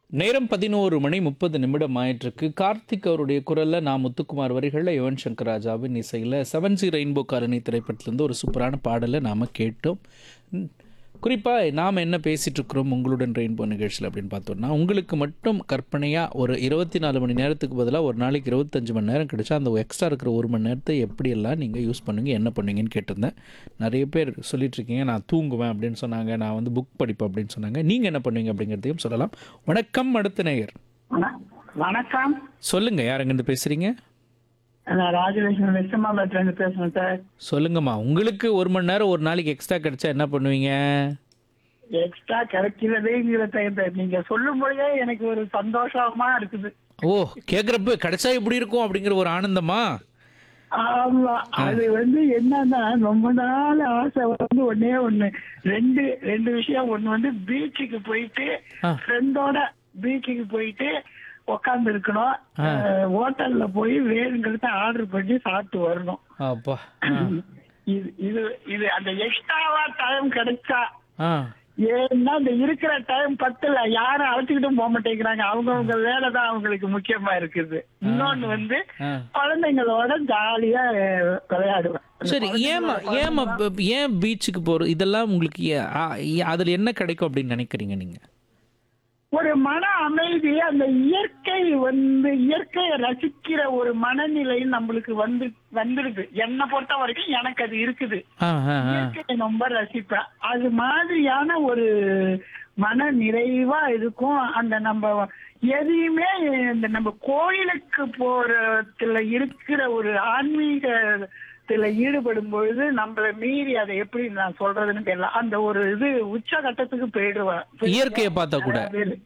நேரம் பதினோரு மணி முப்பது நிமிடம் ஆயிட்டிருக்கு கார்த்திக் அவருடைய குரல்ல நான் முத்துக்குமார் வரிகளில் யுவன் சங்கர் ராஜாவின் இசையில் செவன் ஜி ரெயின்போ காலனி திரைப்படத்திலேருந்து ஒரு சூப்பரான பாடலை நாம் கேட்டோம் குறிப்பாக நாம் என்ன பேசிகிட்டு இருக்கிறோம் உங்களுடன் ரெயின்போ நிகழ்ச்சியில் அப்படின்னு பார்த்தோம்னா உங்களுக்கு மட்டும் கற்பனையாக ஒரு இருபத்தி நாலு மணி நேரத்துக்கு பதிலாக ஒரு நாளைக்கு இருபத்தஞ்சு மணி நேரம் கிடைச்சா அந்த எக்ஸ்ட்ரா இருக்கிற ஒரு மணி நேரத்தை எப்படியெல்லாம் நீங்கள் யூஸ் பண்ணுவீங்க என்ன பண்ணுவீங்கன்னு கேட்டிருந்தேன் நிறைய பேர் சொல்லிட்டு இருக்கீங்க நான் தூங்குவேன் அப்படின்னு சொன்னாங்க நான் வந்து புக் படிப்பேன் அப்படின்னு சொன்னாங்க நீங்கள் என்ன பண்ணுவீங்க அப்படிங்கிறதையும் சொல்லலாம் வணக்கம் அடுத்த நேயர் வண- வணக்கம் சொல்லுங்கள் யார் எங்கேருந்து பேசுகிறீங்க நான் ராஜலட்சுமி வெச்சமாபேட்ல இருந்து பேசுறேன் சார் சொல்லுங்கம்மா உங்களுக்கு ஒரு மணி நேரம் ஒரு நாளைக்கு எக்ஸ்ட்ரா கிடைச்சா என்ன பண்ணுவீங்க எக்ஸ்ட்ரா கிடைக்கிறதேங்கிறத நீங்க சொல்லும் பொழுதே எனக்கு ஒரு சந்தோஷமா இருக்குது ஓ கேட்குறப்ப கிடைச்சா எப்படி இருக்கும் அப்படிங்கிற ஒரு ஆனந்தமா ஆமா அது வந்து என்னன்னா ரொம்ப நாள் ஆசை வந்து ஒண்ணே ஒண்ணு ரெண்டு ரெண்டு விஷயம் ஒண்ணு வந்து பீச்சுக்கு போயிட்டு ஆ. ஃப்ரெண்டோட பீச்சுக்கு போயிட்டு உட்கார்ந்து இருக்கணும் ஹோட்டல்ல போய் வேணுங்கிறத ஆர்டர் பண்ணி சாப்பிட்டு வரணும் அப்பா இது இது இது அந்த எக்ஸ்ட்ராவா டைம் கிடைச்சா ஆ ஏன்னா இந்த இருக்கிற டைம் பத்துல யாரும் அழைச்சிக்கிட்டும் போக மாட்டேங்கிறாங்க அவங்கவுங்க வேலை தான் அவங்களுக்கு முக்கியமா இருக்குது இன்னொன்னு வந்து ஆ. குழந்தைங்களோட ஜாலியா அஹ், விளையாடுவேன் சரி ஏமா ஏமா ப- ஏன் பீச்சுக்கு போகிறது இதெல்லாம் உங்களுக்கு ஏ- ஆ, ஏ- அதுல என்ன கிடைக்கும் அப்படின்னு நினைக்கிறீங்க நீங்க ஒரு மன அமைதி அந்த இயற்கை வந்து இயற்கையை ரசிக்கிற ஒரு மனநிலை நம்மளுக்கு வந்து வந்துருது என்னை பொறுத்த வரைக்கும் எனக்கு அது இருக்குது ஆ ஆ ஆ இயற்கையை ரொம்ப ரசிப்பேன் அது மாதிரியான ஒரு மன நிறைவா இருக்கும் அந்த நம்ம எதையுமே இந்த நம்ம கோயிலுக்கு போறதுல இருக்கிற ஒரு ஆன்மீகத்துல ஈடுபடும் பொழுது நம்மள மீறி அதை எப்படி நான் சொல்றதுன்னு தெரியல அந்த ஒரு இது உச்ச கட்டத்துக்கு போயிடுவேன் இயற்கையை பார்த்தா கூட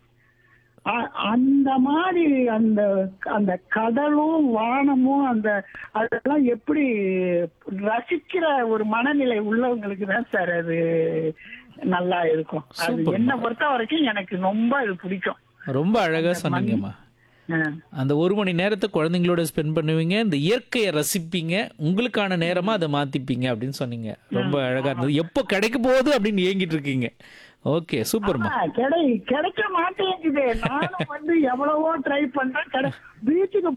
அ- அந்த மாதிரி அந்த அந்த கடலும் வானமும் அந்த அதெல்லாம் எப்படி ரசிக்கிற ஒரு மனநிலை உள்ளவங்களுக்கு தான் சார் அது நல்லா இருக்கும் அது Super. என்ன பொறுத்த வரைக்கும் எனக்கு ரொம்ப அது பிடிக்கும் ரொம்ப அழகா சொன்னீங்கம்மா ஆ. அந்த ஒரு மணி நேரத்தை குழந்தைங்களோட ஸ்பெண்ட் பண்ணுவீங்க இந்த இயற்கையை ரசிப்பீங்க உங்களுக்கான நேரமா அதை மாத்திப்பீங்க அப்படின்னு சொன்னீங்க ரொம்ப அழகா இருந்தது எப்போ கிடைக்க போகுது அப்படின்னு ஏங்கிட்டு இருக்கீங்க ஓகே சூப்பர்மா ஆ, கிடை கிடைக்க மாட்டேங்குது நானும் வந்து எவ்வளவோ ட்ரை பண்றேன் கிடை பீச்சுக்கு